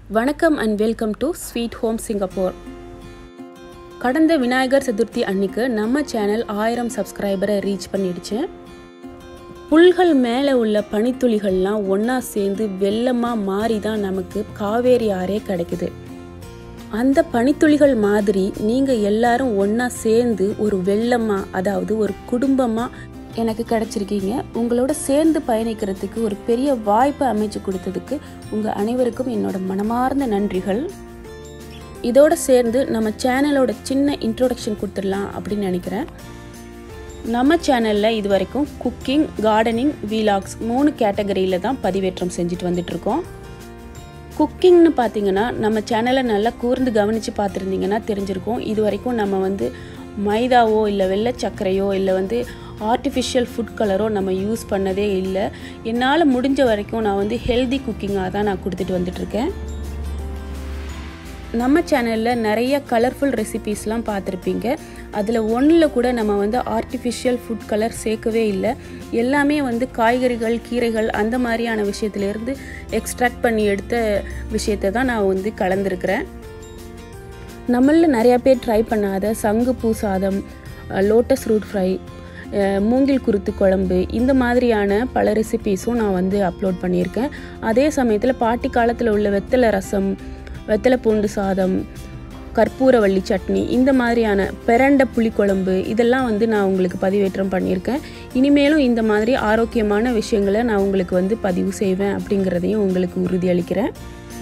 வணக்கம் and welcome to sweet home Singapore கடந்த விநாயகர் சதுர்த்தி அன்னைக்கு நம்ம சேனல் ஆயிரம் சப்ஸ்கிரைபரை ரீச் பண்ணிடுச்சு புல்கள் மேலே உள்ள பனித்துளிகள்லாம் ஒன்றா சேர்ந்து வெள்ளமாக மாறி தான் நமக்கு காவேரி ஆறே கிடைக்குது அந்த பனித்துளிகள் மாதிரி நீங்கள் எல்லாரும் ஒன்றா சேர்ந்து ஒரு வெள்ளமாக அதாவது ஒரு குடும்பமாக எனக்கு கிடச்சிருக்கீங்க உங்களோட சேர்ந்து பயணிக்கிறதுக்கு ஒரு பெரிய வாய்ப்பை அமைச்சு கொடுத்ததுக்கு உங்கள் அனைவருக்கும் என்னோட மனமார்ந்த நன்றிகள் இதோட சேர்ந்து நம்ம சேனலோட சின்ன இன்ட்ரோடக்ஷன் கொடுத்துடலாம் அப்படின்னு நினைக்கிறேன் நம்ம சேனலில் இது வரைக்கும் குக்கிங் கார்டனிங் வீலாக்ஸ் மூணு கேட்டகரியில் தான் பதிவேற்றம் செஞ்சுட்டு வந்துட்ருக்கோம் குக்கிங்னு பார்த்தீங்கன்னா நம்ம சேனலை நல்லா கூர்ந்து கவனித்து பார்த்துருந்தீங்கன்னா தெரிஞ்சிருக்கும் இது வரைக்கும் நம்ம வந்து மைதாவோ இல்லை வெள்ளை சர்க்கரையோ இல்லை வந்து ஆர்டிஃபிஷியல் ஃபுட் கலரோ நம்ம யூஸ் பண்ணதே இல்லை என்னால் முடிஞ்ச வரைக்கும் நான் வந்து ஹெல்தி குக்கிங்காக தான் நான் கொடுத்துட்டு வந்துட்ருக்கேன் நம்ம சேனலில் நிறைய கலர்ஃபுல் ரெசிபீஸ்லாம் பார்த்துருப்பீங்க அதில் ஒன்றில் கூட நம்ம வந்து ஆர்டிஃபிஷியல் ஃபுட் கலர் சேர்க்கவே இல்லை எல்லாமே வந்து காய்கறிகள் கீரைகள் அந்த மாதிரியான விஷயத்துலேருந்து எக்ஸ்ட்ராக்ட் பண்ணி எடுத்த விஷயத்தை தான் நான் வந்து கலந்துருக்கிறேன் நம்மளில் நிறையா பேர் ட்ரை பண்ணாத சங்குப்பூ சாதம் லோட்டஸ் ரூட் ஃப்ரை மூங்கில் குருத்து குழம்பு இந்த மாதிரியான பல ரெசிபீஸும் நான் வந்து அப்லோட் பண்ணியிருக்கேன் அதே சமயத்தில் பாட்டி காலத்தில் உள்ள வெத்தலை ரசம் வெத்தலை பூண்டு சாதம் கற்பூரவள்ளி சட்னி இந்த மாதிரியான பெரண்ட புளிக்குழம்பு இதெல்லாம் வந்து நான் உங்களுக்கு பதிவேற்றம் பண்ணியிருக்கேன் இனிமேலும் இந்த மாதிரி ஆரோக்கியமான விஷயங்களை நான் உங்களுக்கு வந்து பதிவு செய்வேன் அப்படிங்கிறதையும் உங்களுக்கு உறுதியளிக்கிறேன்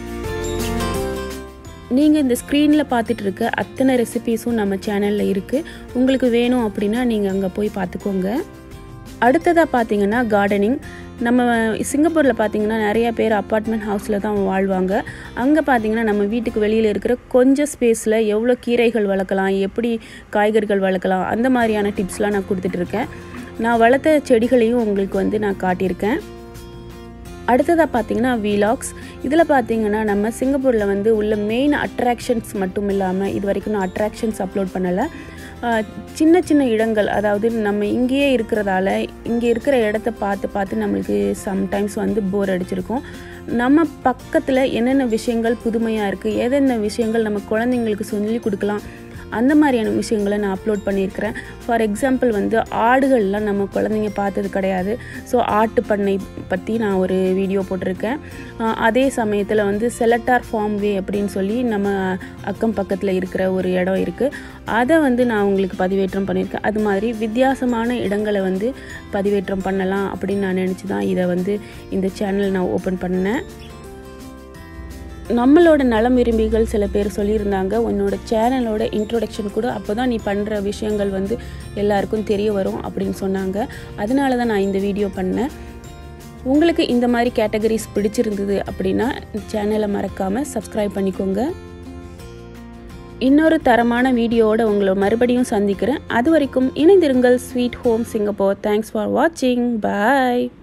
நீங்கள் இந்த ஸ்க்ரீனில் பார்த்துட்டு இருக்க அத்தனை ரெசிபீஸும் நம்ம சேனலில் இருக்குது உங்களுக்கு வேணும் அப்படின்னா நீங்கள் அங்கே போய் பார்த்துக்கோங்க அடுத்ததாக பார்த்தீங்கன்னா கார்டனிங் நம்ம சிங்கப்பூரில் பார்த்தீங்கன்னா நிறைய பேர் அப்பார்ட்மெண்ட் ஹவுஸில் தான் வாழ்வாங்க அங்கே பார்த்தீங்கன்னா நம்ம வீட்டுக்கு வெளியில் இருக்கிற கொஞ்சம் ஸ்பேஸில் எவ்வளோ கீரைகள் வளர்க்கலாம் எப்படி காய்கறிகள் வளர்க்கலாம் அந்த மாதிரியான டிப்ஸ்லாம் நான் கொடுத்துட்ருக்கேன் நான் வளர்த்த செடிகளையும் உங்களுக்கு வந்து நான் காட்டியிருக்கேன் அடுத்ததாக பார்த்தீங்கன்னா வீலாக்ஸ் இதில் பார்த்தீங்கன்னா நம்ம சிங்கப்பூரில் வந்து உள்ள மெயின் அட்ராக்ஷன்ஸ் மட்டும் இல்லாமல் இது வரைக்கும் நான் அட்ராக்ஷன்ஸ் அப்லோட் பண்ணலை சின்ன சின்ன இடங்கள் அதாவது நம்ம இங்கேயே இருக்கிறதால இங்கே இருக்கிற இடத்த பார்த்து பார்த்து நம்மளுக்கு சம்டைம்ஸ் வந்து போர் அடிச்சிருக்கும் நம்ம பக்கத்தில் என்னென்ன விஷயங்கள் புதுமையாக இருக்குது எதென்ன விஷயங்கள் நம்ம குழந்தைங்களுக்கு சொல்லி கொடுக்கலாம் அந்த மாதிரியான விஷயங்களை நான் அப்லோட் பண்ணியிருக்கிறேன் ஃபார் எக்ஸாம்பிள் வந்து ஆடுகள்லாம் நம்ம குழந்தைங்க பார்த்தது கிடையாது ஸோ ஆட்டு பண்ணை பற்றி நான் ஒரு வீடியோ போட்டிருக்கேன் அதே சமயத்தில் வந்து செலட்டார் ஃபார்ம் வே அப்படின்னு சொல்லி நம்ம அக்கம் பக்கத்தில் இருக்கிற ஒரு இடம் இருக்குது அதை வந்து நான் உங்களுக்கு பதிவேற்றம் பண்ணியிருக்கேன் அது மாதிரி வித்தியாசமான இடங்களை வந்து பதிவேற்றம் பண்ணலாம் அப்படின்னு நான் நினச்சி தான் இதை வந்து இந்த சேனல் நான் ஓப்பன் பண்ணேன் நம்மளோட நலம் விரும்பிகள் சில பேர் சொல்லியிருந்தாங்க உன்னோட சேனலோட இன்ட்ரொடக்ஷன் கூட அப்போ தான் நீ பண்ணுற விஷயங்கள் வந்து எல்லாருக்கும் தெரிய வரும் அப்படின்னு சொன்னாங்க அதனால தான் நான் இந்த வீடியோ பண்ணேன் உங்களுக்கு இந்த மாதிரி கேட்டகரிஸ் பிடிச்சிருந்தது அப்படின்னா சேனலை மறக்காமல் சப்ஸ்கிரைப் பண்ணிக்கோங்க இன்னொரு தரமான வீடியோவோட உங்களை மறுபடியும் சந்திக்கிறேன் அது வரைக்கும் இணைந்திருங்கள் sweet home Singapore thanks for வாட்சிங் பாய்